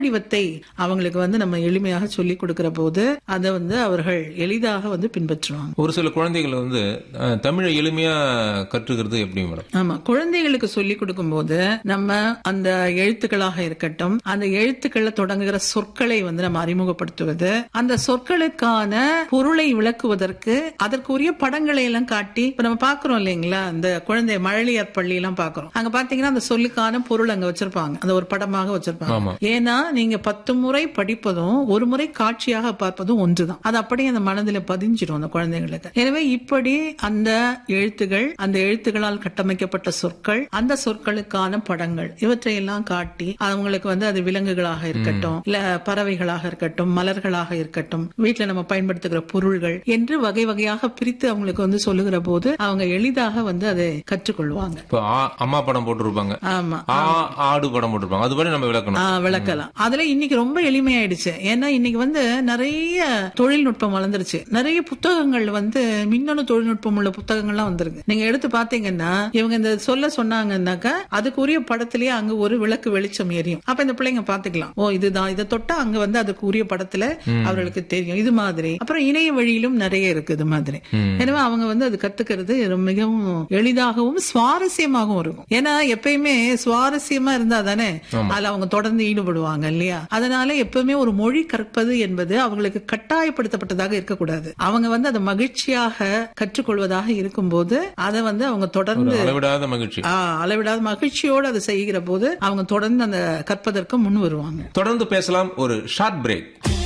வடிவத்தை அவங்களுக்கு வந்து நம்ம எளிமையாக சொல்லி கொடுக்கிற போது அதை வந்து அவர்கள் எளிதாக வந்து பின்பற்றுவாங்க ஒரு சில குழந்தைகள் வந்து அஹ், தமிழை எளிமையா கற்றுக்கிறது எப்படி மேடம் ஆமா குழந்தைகளுக்கு சொல்லி கொடுக்கும்போது நம்ம அந்த எழுத்துக்களாக இருக்கட்டும் அந்த எழுத்துக்களை தொடங்குகிற சொற்களை வந்து நம்ம அறிமுகப்படுத்துவது அந்த சொற்களுக்கான பொருளை விளக்குவதற்கு அதற்குரிய படங்களை எல்லாம் காட்டி இப்ப நம்ம பாக்குறோம் இல்லைங்களா அந்த குழந்தை மழலையர் பள்ளி எல்லாம் பாக்குறோம் அங்க பாத்தீங்கன்னா அந்த சொல்லுக்கான பொருள் அங்க வச்சிருப்பாங்க அந்த ஒரு படமாக வச்சிருப்பாங்க ஆமா. ஏன்னா நீங்க பத்து முறை படிப்பதும் ஒரு முறை காட்சியாக பார்ப்பதும் ஒன்றுதான் அது அப்படியே அந்த மனதில பதிஞ்சிடும் அந்த குழந்தைங்களுக்கு எனவே இப்படி அந்த எழுத்துகள் அந்த எழுத்துகளால் கட்டமைக்கப்பட்ட சொற்கள் அந்த சொற்களுக்கான படங்கள் இவற்றையெல்லாம் காட்டி அவங்களுக்கு வந்து அது விலங்குகளாக இருக்கட்டும் இல்ல பறவைகளாக இருக்கட்டும் மலர்களாக இருக்கட்டும் வீட்டுல நம்ம பயன்படுத்துகிற பொருள்கள் என்று வகை வகையாக பிரித்து அவங்களுக்கு வந்து சொல்லுகிற போது அவங்க எளிதாக வந்து அதை கற்றுக்கொள்வாங்க இப்போ ஆ- அம்மா படம் போட்டிருப்பாங்க ஆமா ஆ ஆடு படம் போட்டிருப்பாங்க அது படி நம்ம விளக்கணும் ஆ, விளக்கலாம் அதுல இன்னைக்கு ரொம்ப எளிமையாயிடுச்சு ஏன்னா இன்னைக்கு வந்து நிறைய தொழில்நுட்பம் வளர்ந்துருச்சு நிறைய புத்தகங்கள் வந்து மின்னணு தொழில்நுட்பம் உள்ள புத்தகங்கள்லாம் வந்திருக்கு நீங்க எடுத்து பாத்தீங்கன்னா இவங்க இந்த சொல்ல சொன்னாங்கன்னாக்கா அதுக்குரிய படத்திலேயே அங்க ஒரு விளக்கு வெளிச்சம் எரியும் அப்ப இந்த பிள்ளைங்க பாத்துக்கலாம் ஓ இதுதான் இதை தொட்டா அங்க வந்து அதுக்கு உரிய படத்துல அவர்களுக்கு தெரியும் இது மாதிரி அப்புறம் இணைய வழியிலும் நிறைய இருக்கு இது மாதிரி எனவே அவங்க வந்து அது கத்துக்கிறது மிகவும் எளிதாகவும் சுவாரஸ்யமாகவும் இருக்கும் ஏன்னா எப்பயுமே சுவாரஸ்யமா இருந்தா தானே அதுல அவங்க தொடர்ந்து ஈடுபடுவாங்க இல்லையா அதனால எப்பவுமே ஒரு மொழி கற்பது என்பது அவங்களுக்கு கட்டாயப்படுத்தப்பட்டதாக இருக்கக்கூடாது அவங்க வந்து அதை மகிழ்ச்சியாக கற்றுக்கொள்வதாக இருக்கும்போது அதை வந்து அவங்க ஒரு தொடர்ந்து அளவிடாத மகிழ்ச்சி ஆ, அளவிடாத மகிழ்ச்சியோடு அதை செய்கிற போது அவங்க தொடர்ந்து அந்த கற்பதற்கு முன் வருவாங்க தொடர்ந்து பேசலாம் ஒரு ஷார்ட் பிரேக்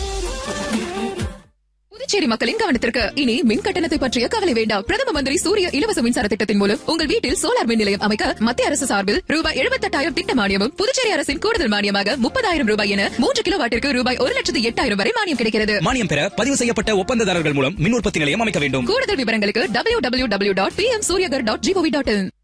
புதுச்சேரி மக்களின் கவனத்திற்கு இனி மின் கட்டணத்தை பற்றிய கவலை வேண்டாம் பிரதம மந்திரி சூரிய இலவச மின்சார திட்டத்தின் மூலம் உங்கள் வீட்டில் சோலார் மின் நிலையம் அமைக்க மத்திய அரசு சார்பில் ரூபாய் எழுபத்தெட்டாயிரம் திட்ட மானியமும் புதுச்சேரி அரசின் கூடுதல் மானியமாக முப்பதாயிரம் ரூபாய் என மூன்று கிலோ வாட்டிற்கு ரூபாய் ஒரு லட்சத்து எட்டாயிரம் வரை மானியம் கிடைக்கிறது மானியம் பெற பதிவு செய்யப்பட்ட ஒப்பந்ததாரர்கள் மூலம் மின் உற்பத்தி நிலையம் அமைக்க வேண்டும் கூடுதல் விவரங்களுக்கு W W W dot P M Suryaghar dot G O V dot இன்